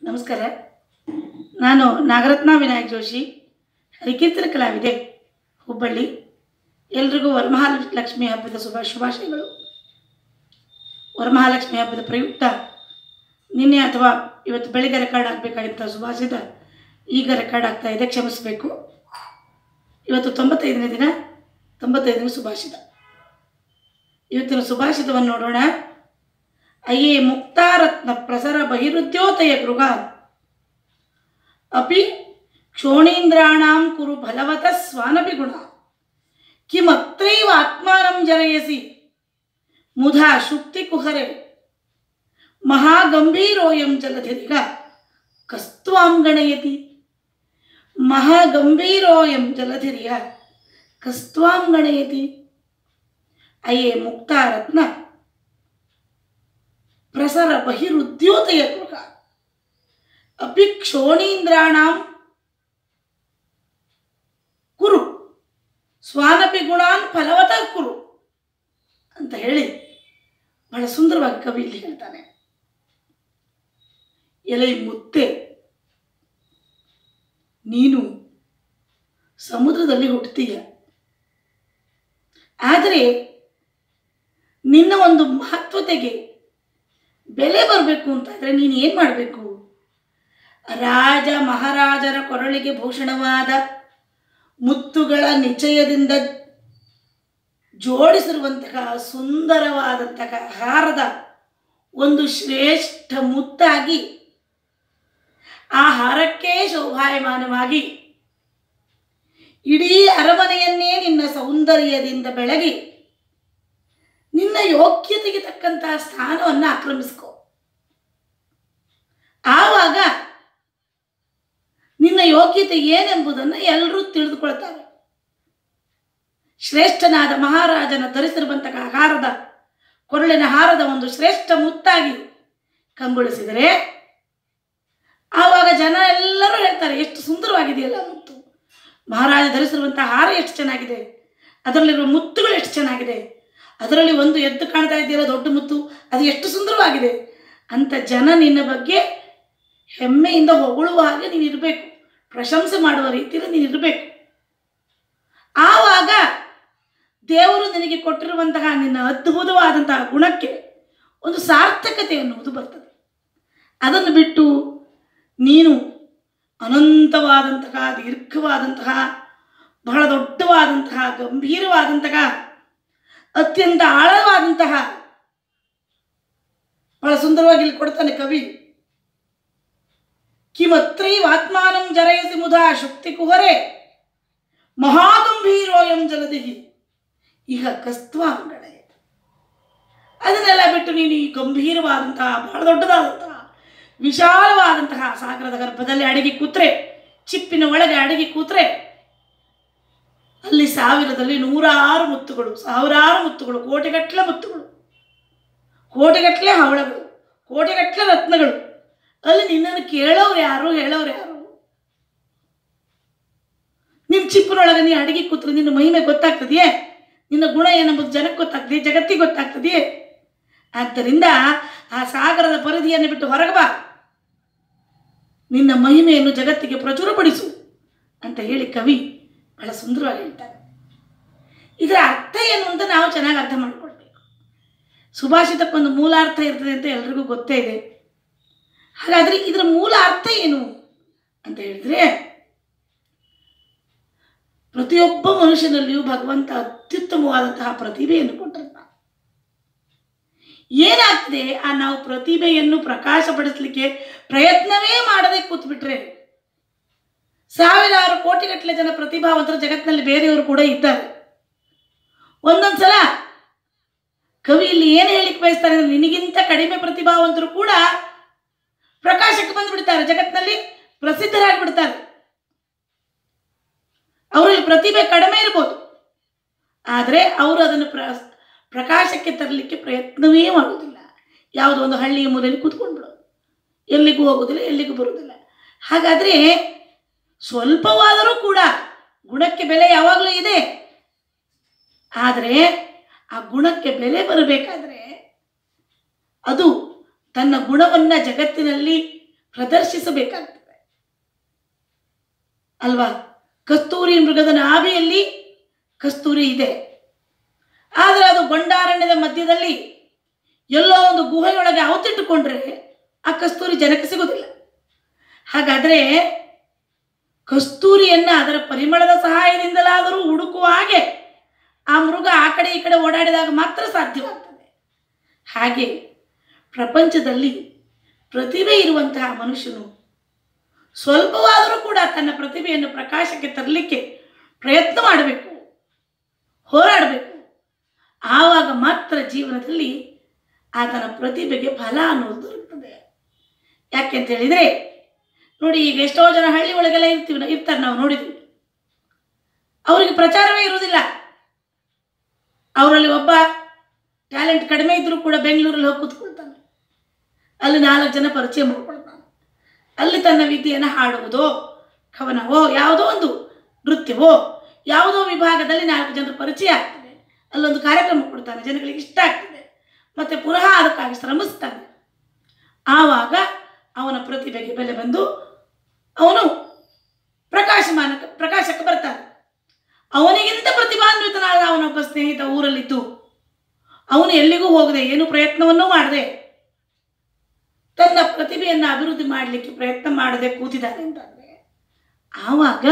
ನಮಸ್ಕಾರ ನಾನು ನಾಗರತ್ನ ವಿನಾಯಕ್ ಜೋಶಿ ಹರಿಕೀರ್ತನ ಕಲಾವಿದೆ ಹುಬ್ಬಳ್ಳಿ ಎಲ್ರಿಗೂ ವರಮಹಾಲಕ್ಷ್ಮಿ ಹಬ್ಬದ ಶುಭ ಶುಭಾಶಯಗಳು ವರಮಹಾಲಕ್ಷ್ಮಿ ಹಬ್ಬದ ಪ್ರಯುಕ್ತ ನಿನ್ನೆ ಅಥವಾ ಇವತ್ತು ಬೆಳಿಗ್ಗೆ ರೆಕಾರ್ಡ್ ಆಗಬೇಕಾಗಿದ್ದ ಸುಭಾಷಿತ ಈಗ ರೆಕಾರ್ಡ್ ಆಗ್ತಾ ಇದೆ ಕ್ಷಮಿಸಬೇಕು ಇವತ್ತು ತೊಂಬತ್ತೈದನೇ ದಿನ ತೊಂಬತ್ತೈದನೇ ಸುಭಾಷಿತ ಇವತ್ತಿನ ಸುಭಾಷಿತವನ್ನು ನೋಡೋಣ ಅಯೇ ಮುಕ್ತಾರತ್ನ ಪ್ರಸರ ಬಹಿರುದ್ಯೋತಯ ಗೃಹ ಅಪಿ ಕ್ಷೋಣೀಂದ್ರಾಣಾಂ ಕುರು ಫಲವತ ಸ್ವಾನಪಿ ಗುಣ ಕಿಮತ್ರೈವ ಆತ್ಮಾನಂ ಜರಯಸಿ ಮುಧಾ ಶುಕ್ತಿ ಕುಹರೆ ಮಹಾಗಂಭೀರೋಯಂ ಜಲಧಿರಿಗ ಕಸ್ತ್ವಾಂ ಗಣಯತಿ ಮಹಾಗಂಭೀರೋಯಂ ಜಲಧಿರಿಯ ಕಸ್ತ್ವಾಂ ಗಣಯತಿ ಅಯೇ ಮುಕ್ತಾರತ್ನ ಪ್ರಸರ ಬಹಿರುದ್ಯೋತಯ ಗೃಹ ಅಪಿ ಕ್ಷೋಣೀಂದ್ರಾಣಾಂ ಕುರು ಸ್ವಾನಪಿ ಗುಣಾನ್ ಫಲವತ ಕುರು ಅಂತ ಹೇಳಿ ಬಹಳ ಸುಂದರವಾಗಿ ಕವಿ ಇಲ್ಲಿ ಹೇಳ್ತಾನೆ ಎಲೆ ಮುತ್ತೆ ನೀನು ಸಮುದ್ರದಲ್ಲಿ ಹುಟ್ಟುತ್ತೀಯ ಆದರೆ ನಿನ್ನ ಒಂದು ಮಹತ್ವತೆಗೆ ಬೆಲೆ ಬರಬೇಕು ಅಂತಾದರೆ ನೀನು ಏನು ಮಾಡಬೇಕು ರಾಜ ಮಹಾರಾಜರ ಕೊರಳಿಗೆ ಭೂಷಣವಾದ ಮುತ್ತುಗಳ ನಿಶ್ಚಯದಿಂದ ಜೋಡಿಸಿರುವಂತಹ ಸುಂದರವಾದಂತಹ ಹಾರದ ಒಂದು ಶ್ರೇಷ್ಠ ಮುತ್ತಾಗಿ ಆ ಹಾರಕ್ಕೆ ಶೋಭಾಯಮಾನವಾಗಿ ಇಡೀ ಅರಮನೆಯನ್ನೇ ನಿನ್ನ ಸೌಂದರ್ಯದಿಂದ ಬೆಳಗಿ ನಿನ್ನ ಯೋಗ್ಯತೆಗೆ ತಕ್ಕಂತಹ ಸ್ಥಾನವನ್ನು ಆಕ್ರಮಿಸ್ಕೋ ಆವಾಗ ನಿನ್ನ ಯೋಗ್ಯತೆ ಏನೆಂಬುದನ್ನು ಎಲ್ಲರೂ ತಿಳಿದುಕೊಳ್ತಾರೆ ಶ್ರೇಷ್ಠನಾದ ಮಹಾರಾಜನ ಧರಿಸಿರುವಂತಹ ಹಾರದ ಕೊರಳಿನ ಹಾರದ ಒಂದು ಶ್ರೇಷ್ಠ ಮುತ್ತಾಗಿ ಕಂಗೊಳಿಸಿದರೆ ಆವಾಗ ಜನ ಎಲ್ಲರೂ ಹೇಳ್ತಾರೆ ಎಷ್ಟು ಸುಂದರವಾಗಿದೆಯಲ್ಲ ಮುತ್ತು ಮಹಾರಾಜ ಧರಿಸಿರುವಂತಹ ಹಾರ ಎಷ್ಟು ಚೆನ್ನಾಗಿದೆ ಅದರಲ್ಲಿರುವ ಮುತ್ತುಗಳು ಎಷ್ಟು ಚೆನ್ನಾಗಿದೆ ಅದರಲ್ಲಿ ಒಂದು ಎದ್ದು ಕಾಣ್ತಾ ಇದೆಯಲ್ಲ ದೊಡ್ಡ ಮುತ್ತು ಅದು ಎಷ್ಟು ಸುಂದರವಾಗಿದೆ ಅಂತ ಜನ ನಿನ್ನ ಬಗ್ಗೆ ಹೆಮ್ಮೆಯಿಂದ ಹೊಗಳುವ ಹಾಗೆ ನೀನು ಇರಬೇಕು ಪ್ರಶಂಸೆ ಮಾಡುವ ರೀತಿಯಲ್ಲಿ ನೀನು ಇರಬೇಕು ಆವಾಗ ದೇವರು ನಿನಗೆ ಕೊಟ್ಟಿರುವಂತಹ ನಿನ್ನ ಅದ್ಭುತವಾದಂತಹ ಗುಣಕ್ಕೆ ಒಂದು ಸಾರ್ಥಕತೆ ಅನ್ನುವುದು ಬರ್ತದೆ ಅದನ್ನು ಬಿಟ್ಟು ನೀನು ಅನಂತವಾದಂತಹ ದೀರ್ಘವಾದಂತಹ ಬಹಳ ದೊಡ್ಡವಾದಂತಹ ಗಂಭೀರವಾದಂತಹ ಅತ್ಯಂತ ಆಳವಾದಂತಹ ಬಹಳ ಸುಂದರವಾಗಿ ಇಲ್ಲಿ ಕೊಡ್ತಾನೆ ಕವಿ ಕಿಮತ್ರೈವ ಆತ್ಮಾನಂ ಜರಯಸಿ ಮುದಾ ಶಕ್ತಿ ಕುಹರೆ ಮಹಾಗಂಭೀರೋಯಂ ಜಲದಿಹಿ ಈಗ ಕಸ್ತ್ವಾಂಗಣ ಅದನ್ನೆಲ್ಲ ಬಿಟ್ಟು ನೀನು ಈ ಗಂಭೀರವಾದಂತಹ ಬಹಳ ದೊಡ್ಡದಾದಂತಹ ವಿಶಾಲವಾದಂತಹ ಸಾಗರದ ಗರ್ಭದಲ್ಲಿ ಅಡಗಿ ಕೂತ್ರೆ ಚಿಪ್ಪಿನ ಒಳಗೆ ಅಡಗಿ ಕೂತ್ರೆ ಅಲ್ಲಿ ಸಾವಿರದಲ್ಲಿ ನೂರಾರು ಮುತ್ತುಗಳು ಸಾವಿರಾರು ಮುತ್ತುಗಳು ಕೋಟಿಗಟ್ಟಲೆ ಮುತ್ತುಗಳು ಕೋಟಿಗಟ್ಟಲೆ ಹವಳಗಳು ಕೋಟಿಗಟ್ಟಲೆ ರತ್ನಗಳು ಅಲ್ಲಿ ನಿನ್ನನ್ನು ಕೇಳೋರು ಯಾರು ಹೇಳೋರು ಯಾರು ನಿನ್ನ ಚಿಪ್ಪಿನೊಳಗೆ ನೀ ಅಡಗಿ ಕೂತ್ರೆ ನಿನ್ನ ಮಹಿಮೆ ಗೊತ್ತಾಗ್ತದೆಯೇ ನಿನ್ನ ಗುಣ ಏನೆಂಬುದು ಜನಕ್ಕೆ ಗೊತ್ತಾಗ್ತದೆ ಜಗತ್ತಿಗೆ ಗೊತ್ತಾಗ್ತದೆಯೇ ಆದ್ದರಿಂದ ಆ ಸಾಗರದ ಪರಿಧಿಯನ್ನು ಬಿಟ್ಟು ಹೊರಗೆ ಬಾ ನಿನ್ನ ಮಹಿಮೆಯನ್ನು ಜಗತ್ತಿಗೆ ಪ್ರಚುರಪಡಿಸು ಅಂತ ಹೇಳಿ ಕವಿ ಬಹಳ ಸುಂದರವಾಗಿ ಹೇಳ್ತಾರೆ ಇದರ ಅರ್ಥ ಏನು ಅಂತ ನಾವು ಚೆನ್ನಾಗಿ ಅರ್ಥ ಮಾಡಿಕೊಳ್ಬೇಕು ಸುಭಾಷಿತಕ್ಕೊಂದು ಮೂಲಾರ್ಥ ಇರ್ತದೆ ಅಂತ ಎಲ್ರಿಗೂ ಗೊತ್ತೇ ಇದೆ ಹಾಗಾದರೆ ಇದರ ಮೂಲ ಅರ್ಥ ಏನು ಅಂತ ಹೇಳಿದ್ರೆ ಪ್ರತಿಯೊಬ್ಬ ಮನುಷ್ಯನಲ್ಲಿಯೂ ಭಗವಂತ ಅತ್ಯುತ್ತಮವಾದಂತಹ ಪ್ರತಿಭೆಯನ್ನು ಕೊಟ್ಟಿರ್ತಾನೆ ಏನಾಗ್ತದೆ ಆ ನಾವು ಪ್ರತಿಭೆಯನ್ನು ಪ್ರಕಾಶಪಡಿಸಲಿಕ್ಕೆ ಪ್ರಯತ್ನವೇ ಮಾಡದೆ ಕೂತ್ಬಿಟ್ರೆ ಸಾವಿರಾರು ಕೋಟಿಗಟ್ಟಲೆ ಜನ ಪ್ರತಿಭಾವಂತರು ಜಗತ್ತಿನಲ್ಲಿ ಬೇರೆಯವರು ಕೂಡ ಇದ್ದಾರೆ ಒಂದೊಂದು ಸಲ ಕವಿ ಇಲ್ಲಿ ಏನು ಹೇಳಿಕ್ಕೆ ಬಯಸ್ತಾರೆ ಅಂದ್ರೆ ನಿನಗಿಂತ ಕಡಿಮೆ ಪ್ರತಿಭಾವಂತರು ಕೂಡ ಪ್ರಕಾಶಕ್ಕೆ ಬಂದುಬಿಡ್ತಾರೆ ಜಗತ್ತಿನಲ್ಲಿ ಪ್ರಸಿದ್ಧರಾಗಿಬಿಡ್ತಾರೆ ಅವರಲ್ಲಿ ಪ್ರತಿಭೆ ಕಡಿಮೆ ಇರ್ಬೋದು ಆದರೆ ಅವರು ಅದನ್ನು ಪ್ರ ಪ್ರಕಾಶಕ್ಕೆ ತರಲಿಕ್ಕೆ ಪ್ರಯತ್ನವೇ ಮಾಡುವುದಿಲ್ಲ ಯಾವುದೋ ಒಂದು ಹಳ್ಳಿಯ ಮೂಲೆಯಲ್ಲಿ ಕೂತ್ಕೊಂಡು ಬಿಡೋದು ಎಲ್ಲಿಗೂ ಹೋಗೋದಿಲ್ಲ ಎಲ್ಲಿಗೂ ಬರೋದಿಲ್ಲ ಹಾಗಾದರೆ ಸ್ವಲ್ಪವಾದರೂ ಕೂಡ ಗುಣಕ್ಕೆ ಬೆಲೆ ಯಾವಾಗಲೂ ಇದೆ ಆದರೆ ಆ ಗುಣಕ್ಕೆ ಬೆಲೆ ಬರಬೇಕಾದ್ರೆ ಅದು ತನ್ನ ಗುಣವನ್ನು ಜಗತ್ತಿನಲ್ಲಿ ಪ್ರದರ್ಶಿಸಬೇಕಾಗ್ತದೆ ಅಲ್ವಾ ಕಸ್ತೂರಿ ಮೃಗದ ನಾಭಿಯಲ್ಲಿ ಕಸ್ತೂರಿ ಇದೆ ಆದರೆ ಅದು ಗೊಂಡಾರಣ್ಯದ ಮಧ್ಯದಲ್ಲಿ ಎಲ್ಲೋ ಒಂದು ಗುಹೆಯೊಳಗೆ ಅವತಿಟ್ಟುಕೊಂಡ್ರೆ ಆ ಕಸ್ತೂರಿ ಜನಕ್ಕೆ ಸಿಗುವುದಿಲ್ಲ ಹಾಗಾದರೆ ಕಸ್ತೂರಿಯನ್ನ ಅದರ ಪರಿಮಳದ ಸಹಾಯದಿಂದಲಾದರೂ ಹುಡುಕುವ ಹಾಗೆ ಆ ಮೃಗ ಆ ಕಡೆ ಈ ಕಡೆ ಓಡಾಡಿದಾಗ ಮಾತ್ರ ಸಾಧ್ಯವಾಗ್ತದೆ ಹಾಗೆ ಪ್ರಪಂಚದಲ್ಲಿ ಪ್ರತಿಭೆ ಇರುವಂತಹ ಮನುಷ್ಯನು ಸ್ವಲ್ಪವಾದರೂ ಕೂಡ ತನ್ನ ಪ್ರತಿಭೆಯನ್ನು ಪ್ರಕಾಶಕ್ಕೆ ತರಲಿಕ್ಕೆ ಪ್ರಯತ್ನ ಮಾಡಬೇಕು ಹೋರಾಡಬೇಕು ಆವಾಗ ಮಾತ್ರ ಜೀವನದಲ್ಲಿ ಆತನ ಪ್ರತಿಭೆಗೆ ಫಲ ಅನ್ನೋದು ದೊರಕುತ್ತದೆ ಯಾಕೆ ಅಂತ ಹೇಳಿದರೆ ನೋಡಿ ಈಗ ಎಷ್ಟೋ ಜನ ಹಳ್ಳಿ ಒಳಗೆಲ್ಲ ಇರ್ತೀವಿ ನಾ- ಇರ್ತಾರೆ ನಾವು ನೋಡಿದ್ವಿ ಅವರಿಗೆ ಪ್ರಚಾರವೇ ಇರುವುದಿಲ್ಲ ಅವರಲ್ಲಿ ಒಬ್ಬ ಟ್ಯಾಲೆಂಟ್ ಕಡಿಮೆ ಇದ್ದರೂ ಕೂಡ ಬೆಂಗಳೂರಲ್ಲಿ ಹೋಗಿ ಕೂತ್ಕೊಳ್ತಾನೆ ಅಲ್ಲಿ ನಾಲ್ಕು ಜನ ಪರಿಚಯ ಮಾಡ್ಕೊಳ್ತಾನೆ ಅಲ್ಲಿ ತನ್ನ ವಿದ್ಯೆಯನ್ನು ಹಾಡುವುದೋ ಕವನವೋ ಯಾವುದೋ ಒಂದು ನೃತ್ಯವೋ ಯಾವುದೋ ವಿಭಾಗದಲ್ಲಿ ನಾಲ್ಕು ಜನರ ಪರಿಚಯ ಆಗ್ತದೆ ಅಲ್ಲೊಂದು ಕಾರ್ಯಕ್ರಮ ಕೊಡ್ತಾನೆ ಜನಗಳಿಗೆ ಇಷ್ಟ ಆಗ್ತದೆ ಮತ್ತೆ ಪುನಃ ಅದಕ್ಕಾಗಿ ಶ್ರಮಿಸ್ತಾನೆ ಆವಾಗ ಅವನ ಪ್ರತಿಭೆಗೆ ಬೆಲೆ ಬಂದು ಅವನು ಪ್ರಕಾಶಮಾನಕ್ಕೆ ಪ್ರಕಾಶಕ್ಕೆ ಬರ್ತಾನೆ ಅವನಿಗಿಂತ ಪ್ರತಿಭಾನ್ವಿತನಾದ ಅವನೊಬ್ಬ ಸ್ನೇಹಿತ ಊರಲ್ಲಿದ್ದು ಅವನು ಎಲ್ಲಿಗೂ ಹೋಗದೆ ಏನು ಪ್ರಯತ್ನವನ್ನೂ ಮಾಡದೆ ತನ್ನ ಪ್ರತಿಭೆಯನ್ನು ಅಭಿವೃದ್ಧಿ ಮಾಡಲಿಕ್ಕೆ ಪ್ರಯತ್ನ ಮಾಡದೆ ಕೂತಿದ್ದಾನೆ ಅಂತಂದ್ರೆ ಆವಾಗ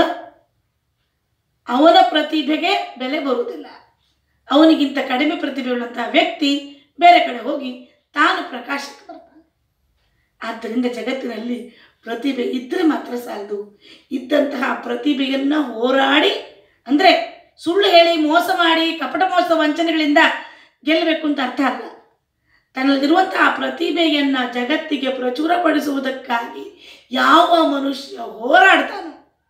ಅವನ ಪ್ರತಿಭೆಗೆ ಬೆಲೆ ಬರುವುದಿಲ್ಲ ಅವನಿಗಿಂತ ಕಡಿಮೆ ಪ್ರತಿಭೆ ಉಳ್ಳಂತಹ ವ್ಯಕ್ತಿ ಬೇರೆ ಕಡೆ ಹೋಗಿ ತಾನು ಪ್ರಕಾಶಕ್ಕೆ ಬರ್ತಾನೆ ಆದ್ದರಿಂದ ಜಗತ್ತಿನಲ್ಲಿ ಪ್ರತಿಭೆ ಇದ್ದರೆ ಮಾತ್ರ ಸಾಲದು ಇದ್ದಂತಹ ಪ್ರತಿಭೆಯನ್ನು ಹೋರಾಡಿ ಅಂದರೆ ಸುಳ್ಳು ಹೇಳಿ ಮೋಸ ಮಾಡಿ ಕಪಟ ಮೋಸ ವಂಚನೆಗಳಿಂದ ಗೆಲ್ಲಬೇಕು ಅಂತ ಅರ್ಥ ಅಲ್ಲ ತನ್ನಲ್ಲಿರುವಂತಹ ಪ್ರತಿಭೆಯನ್ನು ಜಗತ್ತಿಗೆ ಪ್ರಚುರಪಡಿಸುವುದಕ್ಕಾಗಿ ಯಾವ ಮನುಷ್ಯ ಹೋರಾಡ್ತಾನೋ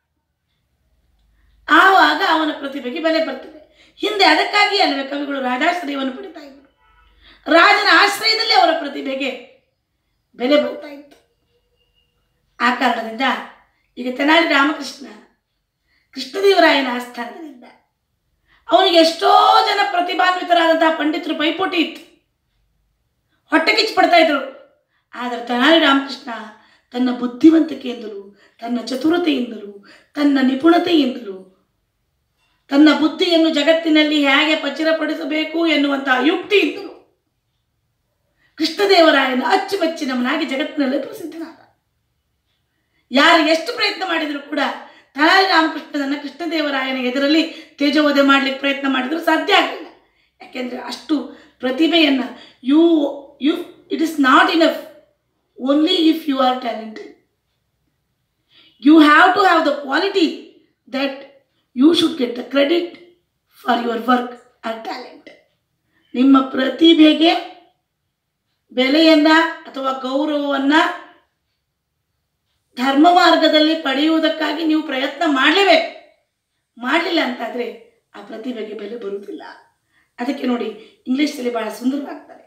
ಆವಾಗ ಅವನ ಪ್ರತಿಭೆಗೆ ಬೆಲೆ ಬರ್ತದೆ ಹಿಂದೆ ಅದಕ್ಕಾಗಿ ಅಲ್ವೇ ಕವಿಗಳು ರಾಜಾಶ್ರಯವನ್ನು ಪಡಿತಾ ಇದ್ರು ರಾಜನ ಆಶ್ರಯದಲ್ಲಿ ಅವರ ಪ್ರತಿಭೆಗೆ ಬೆಲೆ ಬರ್ತಾ ಇತ್ತು ಆ ಕಾರಣದಿಂದ ಈಗ ತೆನಾಲಿ ರಾಮಕೃಷ್ಣ ಕೃಷ್ಣದೇವರಾಯನ ಆಸ್ಥಾನದಲ್ಲಿದ್ದ ಅವನಿಗೆ ಎಷ್ಟೋ ಜನ ಪ್ರತಿಭಾನ್ವಿತರಾದಂತಹ ಪಂಡಿತರು ಪೈಪೋಟಿ ಇತ್ತು ಹೊಟ್ಟೆ ಕಿಚ್ಚು ಪಡ್ತಾ ಇದ್ರು ಆದರೆ ತೆನಾಲಿ ರಾಮಕೃಷ್ಣ ತನ್ನ ಬುದ್ಧಿವಂತಿಕೆಯಿಂದಲೂ ತನ್ನ ಚತುರತೆಯಿಂದಲೂ ತನ್ನ ನಿಪುಣತೆಯಿಂದಲೂ ತನ್ನ ಬುದ್ಧಿಯನ್ನು ಜಗತ್ತಿನಲ್ಲಿ ಹೇಗೆ ಪಚಿರಪಡಿಸಬೇಕು ಎನ್ನುವಂತಹ ಯುಕ್ತಿಯಿಂದಲೂ ಕೃಷ್ಣದೇವರಾಯನ ಅಚ್ಚುಮೆಚ್ಚಿನವನಾಗಿ ಜಗತ್ತಿನಲ್ಲಿ ಪ್ರಸಿದ್ಧನಾದ ಯಾರು ಎಷ್ಟು ಪ್ರಯತ್ನ ಮಾಡಿದರೂ ಕೂಡ ತಲಾರಿ ರಾಮಕೃಷ್ಣನನ್ನ ಕೃಷ್ಣದೇವರಾಯನ ಎದುರಲ್ಲಿ ತೇಜೋವಧೆ ಮಾಡಲಿಕ್ಕೆ ಪ್ರಯತ್ನ ಮಾಡಿದರೂ ಸಾಧ್ಯ ಆಗಲಿಲ್ಲ ಯಾಕೆಂದರೆ ಅಷ್ಟು ಪ್ರತಿಭೆಯನ್ನು you you it is not enough only if you are talented you have to have the quality that you should get the credit for your work or talent ನಿಮ್ಮ ಪ್ರತಿಭೆಗೆ ಬೆಲೆಯನ್ನು ಅಥವಾ ಗೌರವವನ್ನು ಧರ್ಮ ಮಾರ್ಗದಲ್ಲಿ ಪಡೆಯುವುದಕ್ಕಾಗಿ ನೀವು ಪ್ರಯತ್ನ ಮಾಡಲೇಬೇಕು ಮಾಡಲಿಲ್ಲ ಅಂತಾದರೆ ಆ ಪ್ರತಿಭೆಗೆ ಬೆಲೆ ಬರುವುದಿಲ್ಲ ಅದಕ್ಕೆ ನೋಡಿ ಇಂಗ್ಲೀಷಲ್ಲಿ ಭಾಳ ಸುಂದರವಾಗ್ತಾರೆ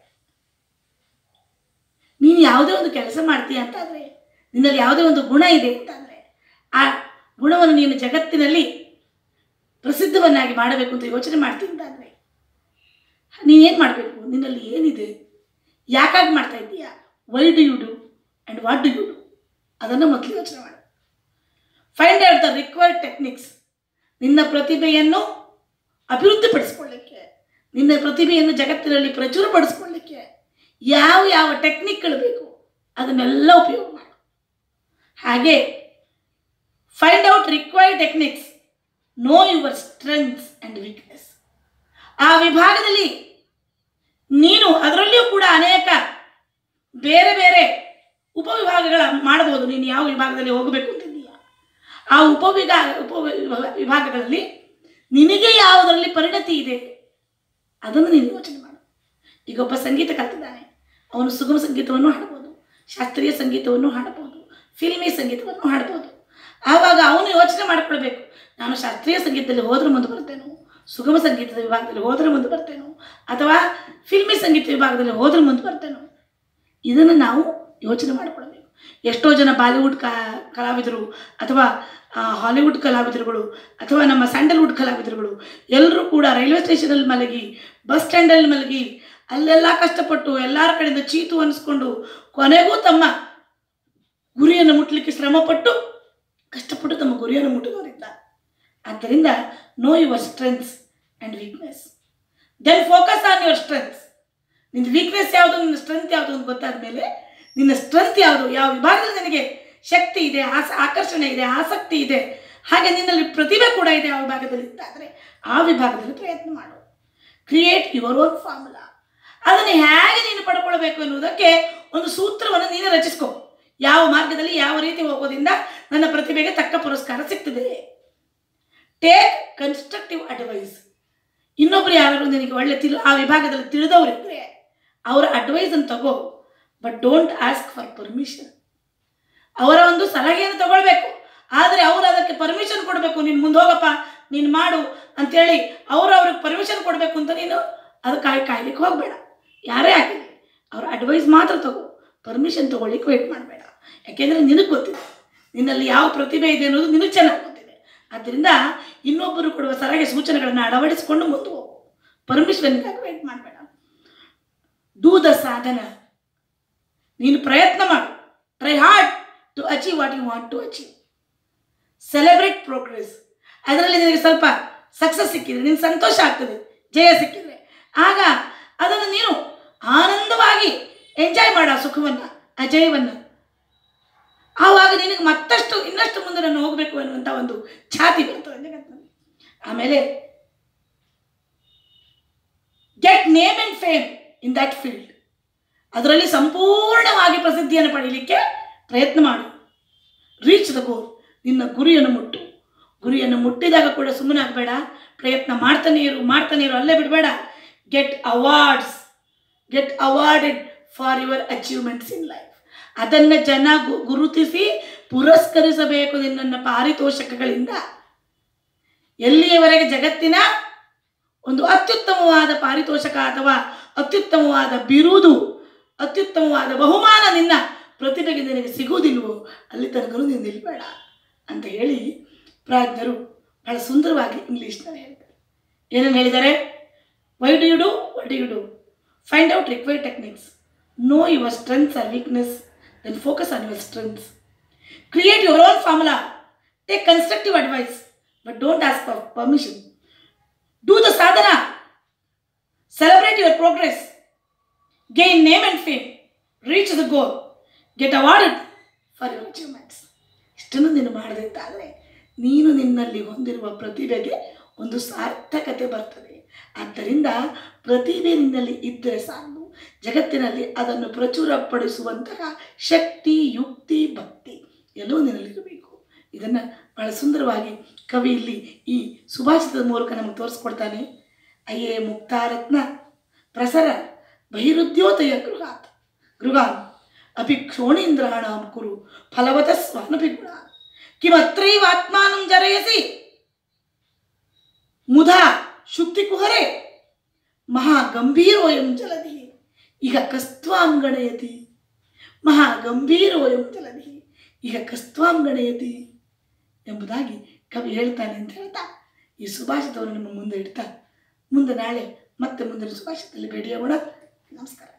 ನೀನು ಯಾವುದೇ ಒಂದು ಕೆಲಸ ಮಾಡ್ತೀಯ ಅಂತಾದರೆ ನಿನ್ನಲ್ಲಿ ಯಾವುದೇ ಒಂದು ಗುಣ ಇದೆ ಅಂತಾದರೆ ಆ ಗುಣವನ್ನು ನೀನು ಜಗತ್ತಿನಲ್ಲಿ ಪ್ರಸಿದ್ಧವನ್ನಾಗಿ ಮಾಡಬೇಕು ಅಂತ ಯೋಚನೆ ಮಾಡ್ತೀನಿ ಅಂತಾದರೆ ನೀನೇನು ಮಾಡಬೇಕು ನಿನ್ನಲ್ಲಿ ಏನಿದೆ ಯಾಕಾಗಿ ಮಾಡ್ತಾ ಇದ್ದೀಯಾ why do you do and what do you do ಅದನ್ನು ಮೊದಲು ಯೋಚನೆ ಮಾಡು find out the required techniques ನಿನ್ನ ಪ್ರತಿಭೆಯನ್ನು ಅಭಿವೃದ್ಧಿಪಡಿಸ್ಕೊಳ್ಳಿಕ್ಕೆ ನಿನ್ನ ಪ್ರತಿಭೆಯನ್ನು ಜಗತ್ತಿನಲ್ಲಿ ಪ್ರಚುರಪಡಿಸ್ಕೊಳ್ಳಿಕ್ಕೆ ಯಾವ ಯಾವ ಟೆಕ್ನಿಕ್ಗಳು ಬೇಕು ಅದನ್ನೆಲ್ಲ ಉಪಯೋಗ ಮಾಡು ಹಾಗೆ find out required techniques know your strengths and weakness ಆ ವಿಭಾಗದಲ್ಲಿ ನೀನು ಅದರಲ್ಲಿಯೂ ಕೂಡ ಅನೇಕ ಬೇರೆ ಬೇರೆ ಉಪವಿಭಾಗಗಳ ಮಾಡಬಹುದು ನೀನು ಯಾವ ವಿಭಾಗದಲ್ಲಿ ಹೋಗಬೇಕು ಅಂತಿದ್ದೀಯ ಆ ಉಪವಿಭಾಗ ಉಪ ವಿಭಾಗಗಳಲ್ಲಿ ನಿನಗೆ ಯಾವುದರಲ್ಲಿ ಪರಿಣತಿ ಇದೆ ಅದನ್ನು ನೀನು ಯೋಚನೆ ಮಾಡು ಈಗ ಒಬ್ಬ ಸಂಗೀತ ಕಲ್ತಿದ್ದಾನೆ ಅವನು ಸುಗಮ ಸಂಗೀತವನ್ನು ಹಾಡಬಹುದು ಶಾಸ್ತ್ರೀಯ ಸಂಗೀತವನ್ನು ಹಾಡಬಹುದು ಫಿಲ್ಮಿ ಸಂಗೀತವನ್ನು ಹಾಡಬಹುದು ಆವಾಗ ಅವನು ಯೋಚನೆ ಮಾಡಿಕೊಳ್ಬೇಕು ನಾನು ಶಾಸ್ತ್ರೀಯ ಸಂಗೀತದಲ್ಲಿ ಹೋದ್ರೆ ಮುಂದೆ ಬರ್ತೇನೋ ಸುಗಮ ಸಂಗೀತದ ವಿಭಾಗದಲ್ಲಿ ಹೋದ್ರೆ ಮುಂದೆ ಬರ್ತೇನೋ ಅಥವಾ ಫಿಲ್ಮಿ ಸಂಗೀತ ವಿಭಾಗದಲ್ಲಿ ಹೋದ್ರೆ ಮುಂದೆ ಬರ್ತೇನೋ ಇದನ್ನು ನಾವು ಯೋಚನೆ ಮಾಡಿಕೊಳ್ಬೇಕು ಎಷ್ಟೋ ಜನ ಬಾಲಿವುಡ್ ಕಾ ಕಲಾವಿದರು ಅಥವಾ ಆ, ಹಾಲಿವುಡ್ ಕಲಾವಿದರುಗಳು ಅಥವಾ ನಮ್ಮ ಸ್ಯಾಂಡಲ್ವುಡ್ ಕಲಾವಿದರುಗಳು ಎಲ್ಲರೂ ಕೂಡ ರೈಲ್ವೆ ಸ್ಟೇಷನಲ್ಲಿ ಮಲಗಿ ಬಸ್ ಸ್ಟ್ಯಾಂಡಲ್ಲಿ ಮಲಗಿ ಅಲ್ಲೆಲ್ಲ ಕಷ್ಟಪಟ್ಟು ಎಲ್ಲರ ಕಡೆಯಿಂದ ಚೀತು ಅನಿಸ್ಕೊಂಡು ಕೊನೆಗೂ ತಮ್ಮ ಗುರಿಯನ್ನು ಮುಟ್ಟಲಿಕ್ಕೆ ಶ್ರಮಪಟ್ಟು ಕಷ್ಟಪಟ್ಟು ತಮ್ಮ ಗುರಿಯನ್ನು ಮುಟ್ಟಿದವರಿದ್ದಾರೆ ಆದ್ದರಿಂದ know your strengths and weakness then focus on your strengths ನಿನ್ನ ವೀಕ್ನೆಸ್ ಯಾವುದು ನಿನ್ನ ಸ್ಟ್ರೆಂತ್ ಯಾವುದು ಅಂತ ಗೊತ್ತಾದ ಮೇಲೆ ನಿನ್ನ ಸ್ಟ್ರೆಂತ್ ಯಾವುದು ಯಾವ ವಿಭಾಗದಲ್ಲಿ ನಿನಗೆ ಶಕ್ತಿ ಇದೆ ಆಸ ಆಕರ್ಷಣೆ ಇದೆ ಆಸಕ್ತಿ ಇದೆ ಹಾಗೆ ನಿನ್ನಲ್ಲಿ ಪ್ರತಿಭೆ ಕೂಡ ಇದೆ ಆ ವಿಭಾಗದಲ್ಲಿ ಇದ್ದಾದರೆ ಆ ವಿಭಾಗದಲ್ಲಿ ಪ್ರಯತ್ನ ಮಾಡು ಕ್ರಿಯೇಟ್ ಯುವರ್ ಓನ್ ಫಾರ್ಮುಲಾ ಅದನ್ನು ಹೇಗೆ ನೀನು ಪಡ್ಕೊಳ್ಬೇಕು ಎನ್ನುವುದಕ್ಕೆ ಒಂದು ಸೂತ್ರವನ್ನು ನೀನು ರಚಿಸ್ಕೊ ಯಾವ ಮಾರ್ಗದಲ್ಲಿ ಯಾವ ರೀತಿ ಹೋಗೋದ್ರಿಂದ ನನ್ನ ಪ್ರತಿಭೆಗೆ ತಕ್ಕ ಪುರಸ್ಕಾರ ಸಿಗ್ತದೆ ಟೇಕ್ ಕನ್ಸ್ಟ್ರಕ್ಟಿವ್ ಅಡ್ವೈಸ್ ಇನ್ನೊಬ್ರು ಯಾರು ನಿನಗೆ ಒಳ್ಳೆ ತಿಳಿ ಆ ವಿಭಾಗದಲ್ಲಿ ತಿಳಿದವರಿದ್ರೆ ಅವರ ಅಡ್ವೈಸನ್ನು ತಗೋ but don't ask for permission ಅವರ ಒಂದು ಸಲಹೆಯನ್ನು ತಗೊಳ್ಬೇಕು ಆದರೆ ಅವರು ಅದಕ್ಕೆ ಪರ್ಮಿಷನ್ ಕೊಡಬೇಕು ನೀನು ಮುಂದೆ ಹೋಗಪ್ಪ ನೀನು ಮಾಡು ಅಂತೇಳಿ ಅವರು ಅವ್ರಿಗೆ ಪರ್ಮಿಷನ್ ಕೊಡಬೇಕು ಅಂತ ನೀನು ಅದು ಕಾಯ್ ಕಾಯ್ಲಿಕ್ಕೆ ಹೋಗಬೇಡ ಯಾರೇ ಆಗಿರಲಿ ಅವ್ರ ಅಡ್ವೈಸ್ ಮಾತ್ರ ತಗೋ ಪರ್ಮಿಷನ್ ತಗೊಳ್ಳಿಕ್ಕೆ ವೇಟ್ ಮಾಡಬೇಡ ಯಾಕೆಂದರೆ ನಿನಗೆ ಗೊತ್ತಿದೆ ನಿನ್ನಲ್ಲಿ ಯಾವ ಪ್ರತಿಭೆ ಇದೆ ಅನ್ನೋದು ನಿನಗೆ ಚೆನ್ನಾಗಿ ಗೊತ್ತಿದೆ ಆದ್ದರಿಂದ ಇನ್ನೊಬ್ಬರು ಕೊಡುವ ಸಲಹೆ ಸೂಚನೆಗಳನ್ನು ಅಳವಡಿಸಿಕೊಂಡು ಮುಂದೆ ಹೋಗು ಪರ್ಮಿಷನ್ಗಾಗಿ ವೇಟ್ ಮಾಡಬೇಡ ಡೂ ದ ಸಾಧನ ನೀನು ಪ್ರಯತ್ನ ಮಾಡು try hard to achieve what you want to achieve celebrate progress ಅದರಲ್ಲಿ ನಿನಗೆ ಸ್ವಲ್ಪ ಸಕ್ಸಸ್ ಸಿಕ್ಕಿದ್ರೆ ನಿನಗೆ ಸಂತೋಷ ಆಗ್ತದೆ ಜಯ ಸಿಕ್ಕಿದ್ರೆ ಆಗ ಅದನ್ನು ನೀನು ಆನಂದವಾಗಿ ಎಂಜಾಯ್ ಮಾಡ ಆ ಸುಖವನ್ನು ಆ ಜಯವನ್ನು ಆವಾಗ ನಿನಗೆ ಮತ್ತಷ್ಟು ಇನ್ನಷ್ಟು ಮುಂದೆ ನಾನು ಹೋಗಬೇಕು ಅನ್ನುವಂಥ ಒಂದು ಛಾತಿ ಬರ್ತದೆ ಜಗತ್ತಿನಲ್ಲಿ ಆಮೇಲೆ get name and fame in that field ಅದರಲ್ಲಿ ಸಂಪೂರ್ಣವಾಗಿ ಪ್ರಸಿದ್ಧಿಯನ್ನು ಪಡೀಲಿಕ್ಕೆ ಪ್ರಯತ್ನ ಮಾಡು ರೀಚ್ ದ ಗೋಲ್ ನಿನ್ನ ಗುರಿಯನ್ನು ಮುಟ್ಟು ಗುರಿಯನ್ನು ಮುಟ್ಟಿದಾಗ ಕೂಡ ಸುಮ್ಮನೆ ಆಗಬೇಡ ಪ್ರಯತ್ನ ಮಾಡ್ತಾನೆ ಇರು ಮಾಡ್ತಾನೆ ಇರು ಅಲ್ಲೇ ಬಿಡಬೇಡ get awards get awarded for your achievements in life ಅದನ್ನು ಜನ ಗು- ಗುರುತಿಸಿ ಪುರಸ್ಕರಿಸಬೇಕು ನಿನ್ನನ್ನು ಪಾರಿತೋಷಕಗಳಿಂದ ಎಲ್ಲಿಯವರೆಗೆ ಜಗತ್ತಿನ ಒಂದು ಅತ್ಯುತ್ತಮವಾದ ಪಾರಿತೋಷಕ ಅಥವಾ ಅತ್ಯುತ್ತಮವಾದ ಬಿರುದು ಅತ್ಯುತ್ತಮವಾದ ಬಹುಮಾನ ನಿನ್ನ ಪ್ರತಿಭೆಗೆ ನಿನಗೆ ಸಿಗುವುದಿಲ್ವೋ ಅಲ್ಲಿ ತನಕನೂ ನೀನು ನಿಲ್ಬೇಡ ಅಂತ ಹೇಳಿ ಪ್ರಾಜ್ಞರು ಬಹಳ ಸುಂದರವಾಗಿ ಇಂಗ್ಲೀಷ್ನಲ್ಲಿ ಹೇಳ್ತಾರೆ ಏನೇನು ಹೇಳಿದ್ದಾರೆ why do you do what do you do find out required techniques know your strengths or weakness then focus on your strengths create your own formula take constructive advice but don't ask for permission do the ಸಾಧನ celebrate your progress gain name and fame reach the goal get awarded for your achievements ಇಷ್ಟನ್ನು ನೀನು ಮಾಡದೆ ಅಂತಾದರೆ ನೀನು ನಿನ್ನಲ್ಲಿ ಹೊಂದಿರುವ ಪ್ರತಿಭೆಗೆ ಒಂದು ಸಾರ್ಥಕತೆ ಬರ್ತದೆ ಆದ್ದರಿಂದ ಪ್ರತಿಭೆ ನಿನ್ನಲ್ಲಿ ಇದ್ದರೆ ಸಾಕು ಜಗತ್ತಿನಲ್ಲಿ ಅದನ್ನು ಪ್ರಚುರಪಡಿಸುವಂತಹ ಶಕ್ತಿ ಯುಕ್ತಿ ಭಕ್ತಿ ಎಲ್ಲವೂ ನಿನ್ನಲ್ಲಿರಬೇಕು ಇದನ್ನು ಬಹಳ ಸುಂದರವಾಗಿ ಕವಿ ಇಲ್ಲಿ ಈ ಸುಭಾಷಿತದ ಮೂಲಕ ನಮಗೆ ತೋರಿಸ್ಕೊಡ್ತಾನೆ ಅಯ್ಯೇ ಮುಕ್ತಾರತ್ನ ಪ್ರಸರ ಬಹಿರುದ್ಯೋತಯ ಗೃಹಾತ್ ಗೃಹಾನ್ ಅಪಿ ಕ್ಷೋಣೀಂದ್ರಾಣಾಂ ಕುರು ಫಲವತ ಸ್ವಾನಭಿಗುಣ ಕಿಮತ್ರೈವಾತ್ಮಾನಂ ಜರಯಸಿ ಮುಧಾ ಶುಕ್ತಿ ಕುಹರೆ ಮಹಾ ಗಂಭೀರೋಯಂ ಜಲಧಿ ಈಗ ಕಸ್ತ್ವಾಂ ಗಣಯತಿ ಮಹಾ ಗಂಭೀರೋಯಂ ಜಲಧಿ ಈಗ ಕಸ್ತ್ವಾಂ ಗಣಯತಿ ಎಂಬುದಾಗಿ ಕವಿ ಹೇಳ್ತಾನೆ ಅಂತ ಹೇಳ್ತಾ ಈ ಸುಭಾಷಿತವನ್ನು ನಮ್ಮ ಮುಂದೆ ಇಡ್ತಾ ಮುಂದೆ ನಾಳೆ ಮತ್ತೆ ಮುಂದಿನ ಸುಭಾಷಿತದಲ್ಲಿ ಭೇಟಿಯಾಗೋಣ ನಮಸ್ಕಾರ